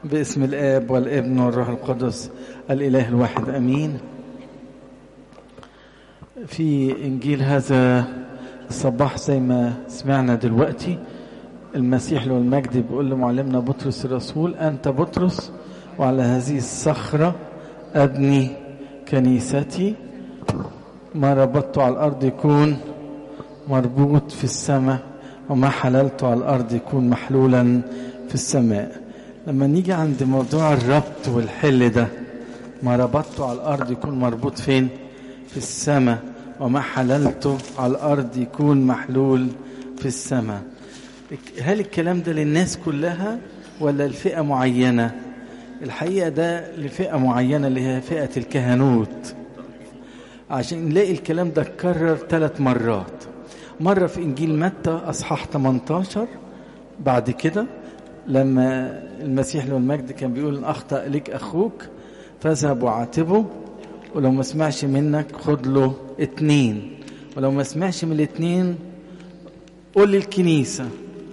باسم الآب والابن والروح القدس الإله الواحد أمين في إنجيل هذا الصباح زي ما سمعنا دلوقتي المسيح له المجد بيقول لمعلمنا بطرس الرسول أنت بطرس وعلى هذه الصخرة أبني كنيستي ما ربطته على الأرض يكون مربوط في السماء وما حللته على الأرض يكون محلولا في السماء لما نيجي عند موضوع الربط والحل ده ما ربطته على الأرض يكون مربوط فين في السماء وما حللته على الأرض يكون محلول في السماء هل الكلام ده للناس كلها ولا لفئة معينة الحقيقة ده لفئة معينة اللي هي فئة الكهنوت عشان نلاقي الكلام ده اتكرر ثلاث مرات مرة في إنجيل متى أصحاح 18 بعد كده لما المسيح له المجد كان بيقول ان اخطا لك اخوك فاذهب وعاتبه ولو ما سمعش منك خد له اتنين ولو ما سمعش من الاتنين قول للكنيسة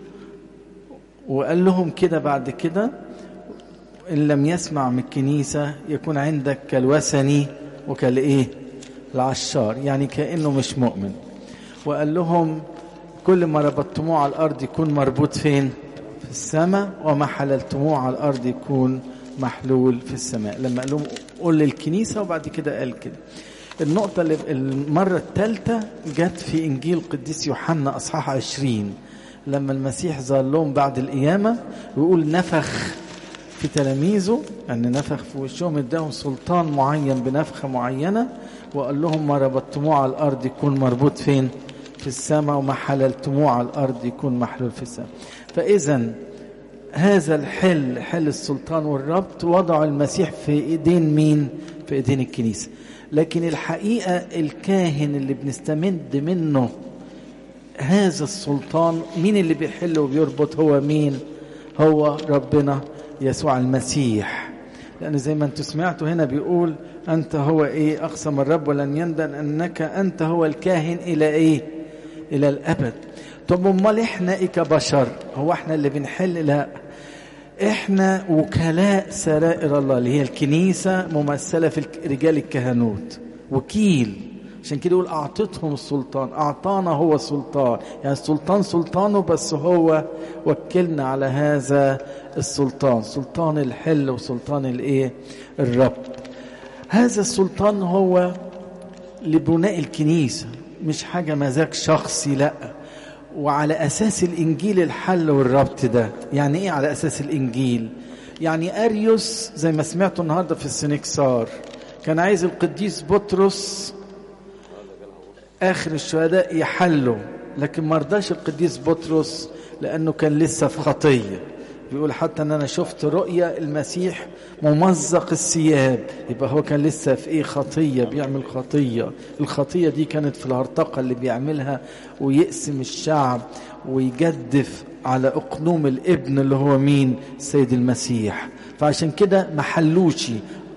وقال لهم كده بعد كده إن لم يسمع من الكنيسة يكون عندك كالوثني وكالايه العشار يعني كأنه مش مؤمن وقال لهم كل ما ربطتموه على الأرض يكون مربوط فين في السماء وما حللتموه على الأرض يكون محلول في السماء لما قال لهم قول للكنيسة وبعد كده قال كده النقطة اللي المرة الثالثة جت في إنجيل القديس يوحنا أصحاح عشرين لما المسيح ظهر لهم بعد القيامة ويقول نفخ في تلاميذه أن نفخ في وشهم اداهم سلطان معين بنفخة معينة وقال لهم ما ربطتموه على الأرض يكون مربوط فين في السماء وما حللتموه على الأرض يكون محلول في السماء فإذا هذا الحل حل السلطان والربط وضع المسيح في ايدين مين في ايدين الكنيسة لكن الحقيقة الكاهن اللي بنستمد منه هذا السلطان مين اللي بيحل وبيربط هو مين هو ربنا يسوع المسيح لأن زي ما انتم سمعتوا هنا بيقول أنت هو إيه أقسم الرب ولن يندن أنك أنت هو الكاهن إلى إيه إلى الأبد طب امال احنا ايه كبشر هو احنا اللي بنحل لا احنا وكلاء سرائر الله اللي هي الكنيسة ممثلة في رجال الكهنوت وكيل عشان كده يقول اعطتهم السلطان اعطانا هو السلطان يعني السلطان سلطانه بس هو وكلنا على هذا السلطان سلطان الحل وسلطان الايه الربط هذا السلطان هو لبناء الكنيسة مش حاجة مزاج شخصي لأ وعلى أساس الإنجيل الحل والربط ده يعني إيه على أساس الإنجيل يعني أريوس زي ما سمعته النهاردة في السنكسار كان عايز القديس بطرس آخر الشهداء يحلوا لكن ما رضاش القديس بطرس لأنه كان لسه في خطية بيقول حتى ان انا شفت رؤية المسيح ممزق الثياب يبقى هو كان لسه في ايه خطية بيعمل خطية الخطية دي كانت في الهرطقة اللي بيعملها ويقسم الشعب ويجدف على اقنوم الابن اللي هو مين السيد المسيح فعشان كده ما حلوش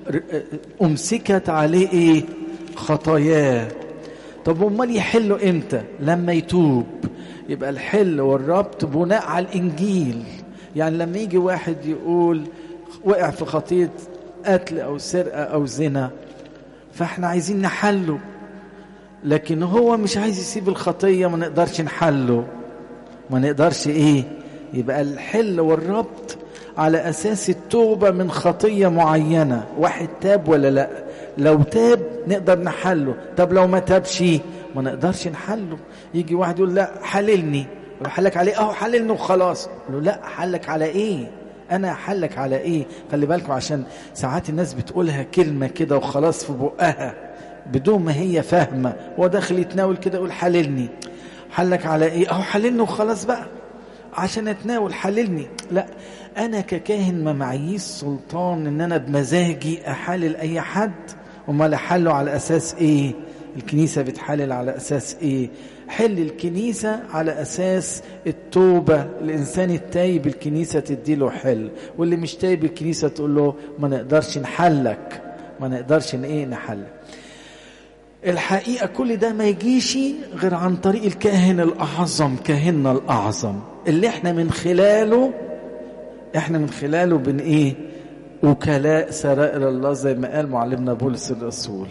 امسكت عليه ايه خطاياه طب امال يحلوا امتى لما يتوب يبقى الحل والربط بناء على الانجيل يعني لما يجي واحد يقول وقع في خطية قتل أو سرقة أو زنا فاحنا عايزين نحله لكن هو مش عايز يسيب الخطية ما نقدرش نحله ما نقدرش ايه يبقى الحل والربط على أساس التوبة من خطية معينة واحد تاب ولا لا لو تاب نقدر نحله طب لو ما تابش ما نقدرش نحله يجي واحد يقول لا حللني حلك عليه اهو حللني وخلاص له لا حلك على ايه انا حلك على ايه خلي بالكم عشان ساعات الناس بتقولها كلمه كده وخلاص في بقها بدون ما هي فاهمه هو داخل يتناول كده يقول حللني حلك على ايه اهو حللني وخلاص بقى عشان اتناول حللني لا انا ككاهن ما معيش سلطان ان انا بمزاجي احلل اي حد امال احله على اساس ايه الكنيسه بتحلل على اساس ايه حل الكنيسة على أساس التوبة الإنسان التايب الكنيسة تديله حل واللي مش تايب الكنيسة تقول له ما نقدرش نحلك ما نقدرش إيه نحلك الحقيقة كل ده ما يجيش غير عن طريق الكاهن الأعظم كاهننا الأعظم اللي احنا من خلاله احنا من خلاله بن ايه وكلاء سرائر الله زي ما قال معلمنا بولس الرسول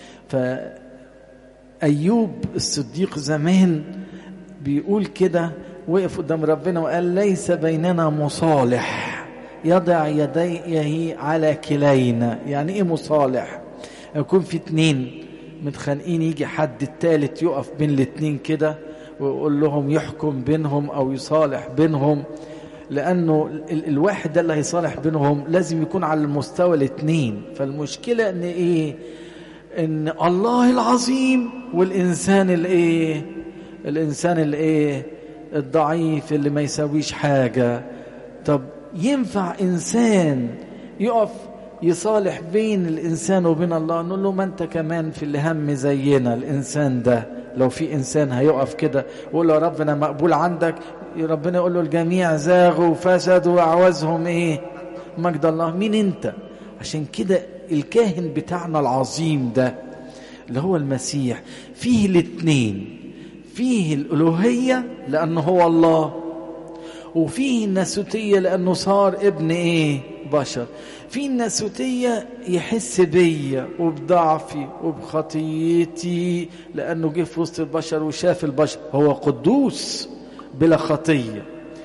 فأيوب الصديق زمان بيقول كده وقف قدام ربنا وقال ليس بيننا مصالح يضع يديه على كلينا يعني ايه مصالح يكون في اتنين متخانقين يجي حد التالت يقف بين الاتنين كده ويقول لهم يحكم بينهم او يصالح بينهم لانه ال الواحد ده اللي هيصالح بينهم لازم يكون على المستوى الاتنين فالمشكله ان ايه ان الله العظيم والانسان الايه الانسان الايه الضعيف اللي ما يسويش حاجه طب ينفع انسان يقف يصالح بين الانسان وبين الله نقول له ما انت كمان في الهم زينا الانسان ده لو في انسان هيقف كده ويقول له يا رب انا مقبول عندك ربنا يقول له الجميع زاغوا وفسدوا وعوزهم ايه مجد الله مين انت عشان كده الكاهن بتاعنا العظيم ده اللي هو المسيح فيه الاثنين فيه الالوهيه لانه هو الله وفيه الناسوتيه لانه صار ابن ايه بشر في الناسوتية يحس بيا وبضعفي وبخطيتي لأنه جه في وسط البشر وشاف البشر هو قدوس بلا خطية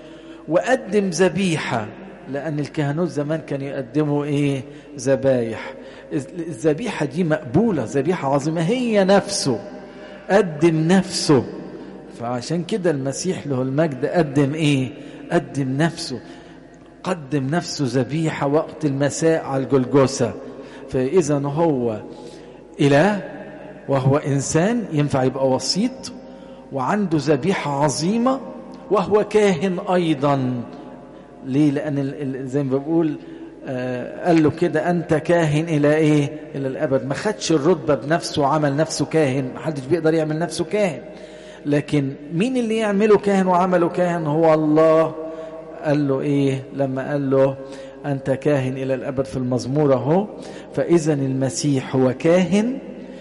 وقدم ذبيحة لأن الكهنوت زمان كانوا يقدموا إيه ذبايح الذبيحة دي مقبولة ذبيحة عظيمة هي نفسه قدم نفسه فعشان كده المسيح له المجد قدم إيه قدم نفسه قدم نفسه ذبيحة وقت المساء على الجلجوسة فإذا هو إله وهو إنسان ينفع يبقى وسيط وعنده ذبيحة عظيمة وهو كاهن أيضا ليه لأن زي ما بقول آه قال له كده أنت كاهن إلى إيه إلى الأبد ما خدش الرتبة بنفسه وعمل نفسه كاهن ما حدش بيقدر يعمل نفسه كاهن لكن مين اللي يعمله كاهن وعمله كاهن هو الله قال له ايه لما قال له انت كاهن الى الابد في المزمور اهو فاذا المسيح هو كاهن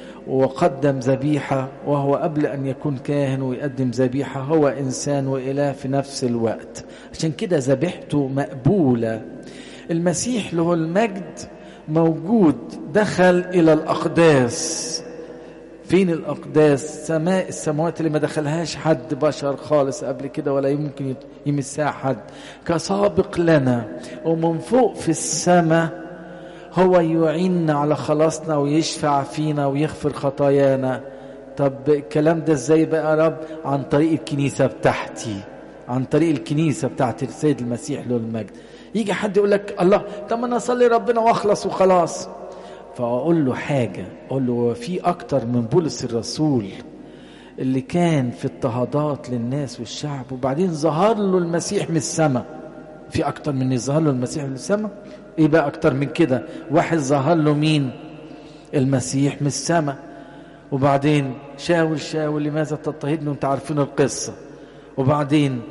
وقدم ذبيحه وهو قبل ان يكون كاهن ويقدم ذبيحه هو انسان واله في نفس الوقت عشان كده ذبيحته مقبوله المسيح له المجد موجود دخل الى الاقداس فين الأقداس سماء السماوات اللي ما دخلهاش حد بشر خالص قبل كده ولا يمكن يمسها حد كسابق لنا ومن فوق في السماء هو يعيننا على خلاصنا ويشفع فينا ويغفر خطايانا طب الكلام ده ازاي بقى يا رب عن طريق الكنيسة بتاعتي عن طريق الكنيسة بتاعت السيد المسيح له المجد يجي حد يقول لك الله طب انا اصلي ربنا واخلص وخلاص فأقول له حاجة أقول له في أكتر من بولس الرسول اللي كان في اضطهادات للناس والشعب وبعدين ظهر له المسيح من السماء في أكتر من يظهر له المسيح من السماء إيه بقى أكتر من كده واحد ظهر له مين المسيح من السماء وبعدين شاول شاول لماذا تضطهدني وانت عارفين القصة وبعدين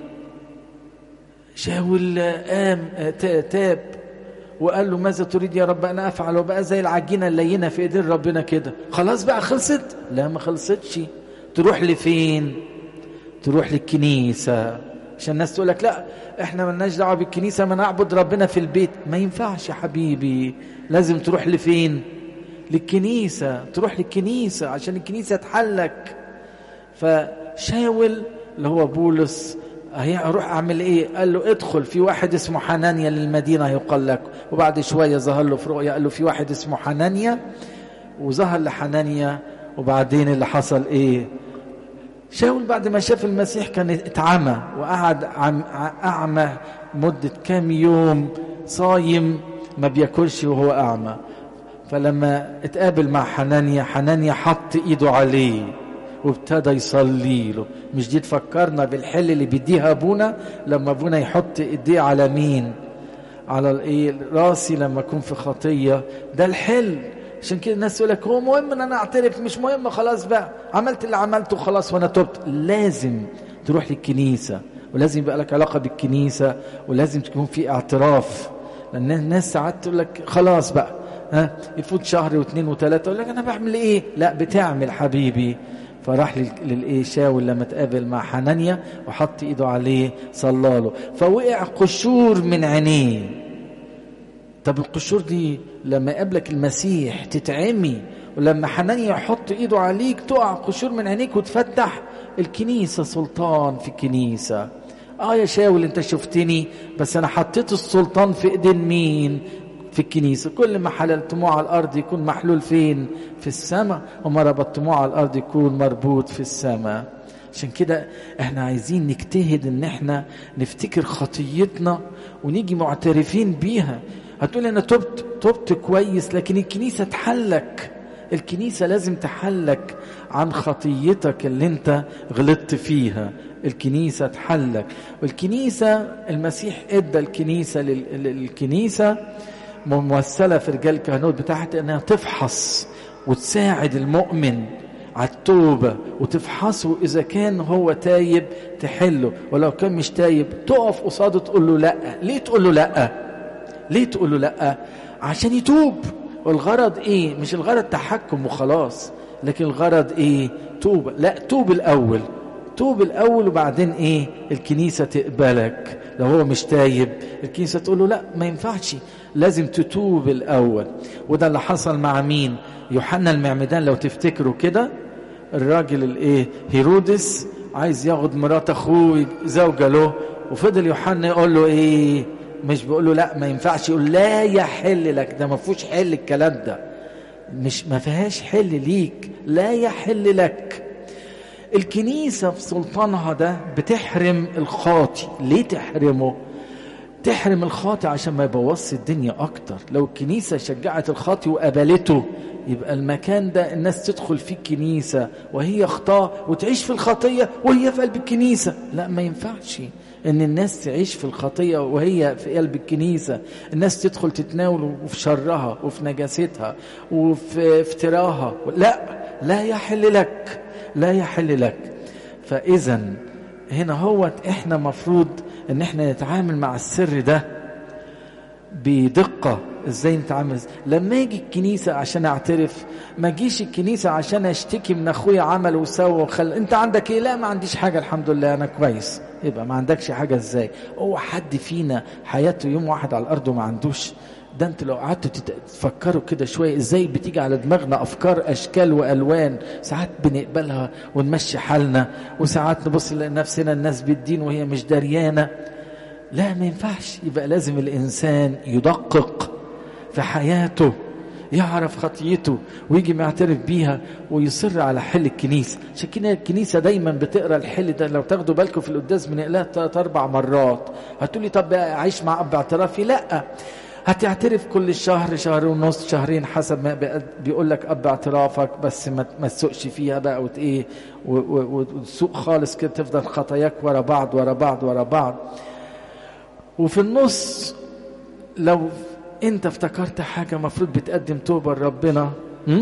شاول قام تاب وقال له ماذا تريد يا رب انا افعل وبقى زي العجينه اللينه في ايدين ربنا كده خلاص بقى خلصت لا ما خلصتش تروح لفين تروح للكنيسه عشان الناس تقول لك لا احنا ملناش دعوه بالكنيسه ما نعبد ربنا في البيت ما ينفعش يا حبيبي لازم تروح لفين للكنيسه تروح للكنيسه عشان الكنيسه تحلك فشاول اللي هو بولس هروح اعمل ايه قال له ادخل في واحد اسمه حنانيا للمدينه يقال لك وبعد شويه ظهر له في رؤيا قال له في واحد اسمه حنانيا وظهر لحنانيا وبعدين اللي حصل ايه شاول بعد ما شاف المسيح كان اتعمى وقعد اعمى مده كام يوم صايم ما بياكلش وهو اعمى فلما اتقابل مع حنانيا حنانيا حط ايده عليه وابتدى يصلي له مش دي تفكرنا بالحل اللي بيديها ابونا لما ابونا يحط ايديه على مين على الايه راسي لما اكون في خطيه ده الحل عشان كده الناس تقول لك هو مهم ان انا اعترف مش مهم خلاص بقى عملت اللي عملته خلاص وانا تبت لازم تروح للكنيسه ولازم يبقى لك علاقه بالكنيسه ولازم تكون في اعتراف لان الناس ساعات تقول لك خلاص بقى ها يفوت شهر واثنين وثلاثه يقول لك انا بعمل ايه لا بتعمل حبيبي فراح للايه شاول لما تقابل مع حنانيا وحط ايده عليه صلى له فوقع قشور من عينيه طب القشور دي لما يقابلك المسيح تتعمي ولما حنانيا يحط ايده عليك تقع قشور من عينيك وتفتح الكنيسة سلطان في الكنيسة اه يا شاول انت شفتني بس انا حطيت السلطان في ايدين مين في الكنيسة كل ما حللتموه على الأرض يكون محلول فين في السماء وما ربطتموه على الأرض يكون مربوط في السماء عشان كده احنا عايزين نجتهد ان احنا نفتكر خطيتنا ونيجي معترفين بيها هتقول انا تبت تبت كويس لكن الكنيسة تحلك الكنيسة لازم تحلك عن خطيتك اللي انت غلطت فيها الكنيسة تحلك والكنيسة المسيح ادى الكنيسة للكنيسة ممثلة في رجال الكهنوت بتاعتها انها تفحص وتساعد المؤمن على التوبة وتفحصه إذا كان هو تايب تحله ولو كان مش تايب تقف قصاده تقول له لأ ليه تقول له لأ ليه تقول له لأ عشان يتوب والغرض ايه مش الغرض تحكم وخلاص لكن الغرض ايه توبة لا توب الاول توب الاول وبعدين ايه الكنيسة تقبلك لو هو مش تايب الكنيسة تقول له لا ما ينفعش لازم تتوب الاول وده اللي حصل مع مين يوحنا المعمدان لو تفتكروا كده الراجل الايه هيرودس عايز ياخد مرات اخوه زوجة له وفضل يوحنا يقول له ايه مش بيقول له لا ما ينفعش يقول لا يحل لك ده ما فيهوش حل الكلام ده مش ما فيهاش حل ليك لا يحل لك الكنيسة في سلطانها ده بتحرم الخاطي ليه تحرمه تحرم الخاطي عشان ما يبوظش الدنيا اكتر لو الكنيسة شجعت الخاطي وقبلته يبقى المكان ده الناس تدخل فيه الكنيسة وهي خطاة وتعيش في الخطية وهي في قلب الكنيسة لا ما ينفعش ان الناس تعيش في الخطية وهي في قلب الكنيسة الناس تدخل تتناول في شرها وفي نجاستها وفي افتراها لا لا يحل لك لا يحل لك فاذا هنا هو احنا مفروض ان احنا نتعامل مع السر ده بدقة ازاي نتعامل لما يجي الكنيسة عشان اعترف ما جيش الكنيسة عشان اشتكي من اخويا عمل وسوى وخل انت عندك ايه لا ما عنديش حاجة الحمد لله انا كويس يبقى ما عندكش حاجة ازاي هو حد فينا حياته يوم واحد على الارض وما عندوش ده انت لو قعدتوا تفكروا كده شوية ازاي بتيجي على دماغنا افكار اشكال والوان ساعات بنقبلها ونمشي حالنا وساعات نبص لنفسنا الناس بالدين وهي مش دريانة لا ما ينفعش يبقى لازم الانسان يدقق في حياته يعرف خطيته ويجي معترف بيها ويصر على حل الكنيسة عشان كده الكنيسة دايما بتقرا الحل ده لو تاخدوا بالكم في القداس بنقلها ثلاث اربع مرات هتقولي طب اعيش مع اب اعترافي لا هتعترف كل شهر شهر ونص شهرين حسب ما بيقول لك اب اعترافك بس ما ما تسوقش فيها بقى وت ايه وتسوق خالص كده تفضل خطاياك ورا بعض ورا بعض ورا بعض وفي النص لو انت افتكرت حاجه مفروض بتقدم توبه لربنا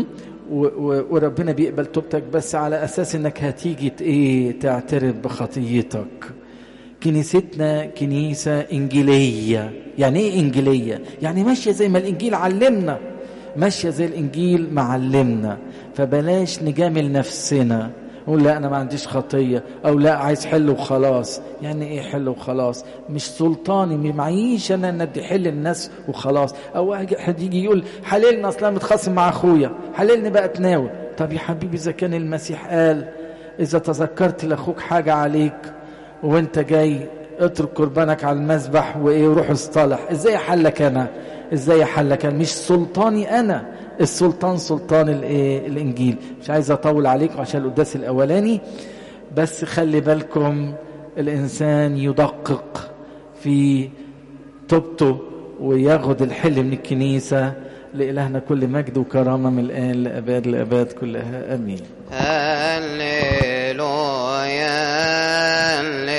وربنا بيقبل توبتك بس على اساس انك هتيجي ايه تعترف بخطيتك كنيستنا كنيسه انجيليه يعني ايه انجيليه يعني ماشيه زي ما الانجيل علمنا ماشيه زي الانجيل معلمنا فبلاش نجامل نفسنا نقول لا انا ما عنديش خطيه او لا عايز حل وخلاص يعني ايه حل وخلاص مش سلطاني معيش انا ان ادي حل الناس وخلاص او واحد يجي يقول حللنا اصلا متخاصم مع اخويا حللني بقى تناول طب يا حبيبي اذا كان المسيح قال اذا تذكرت لاخوك حاجه عليك وانت جاي اترك قربانك على المذبح وايه وروح اصطلح ازاي حلك انا ازاي حلك انا مش سلطاني انا السلطان سلطان الايه الانجيل مش عايز اطول عليكم عشان القداس الاولاني بس خلي بالكم الانسان يدقق في توبته وياخد الحل من الكنيسه لإلهنا كل مجد وكرامة من الآن لأباد لأباد كلها آمين هللويا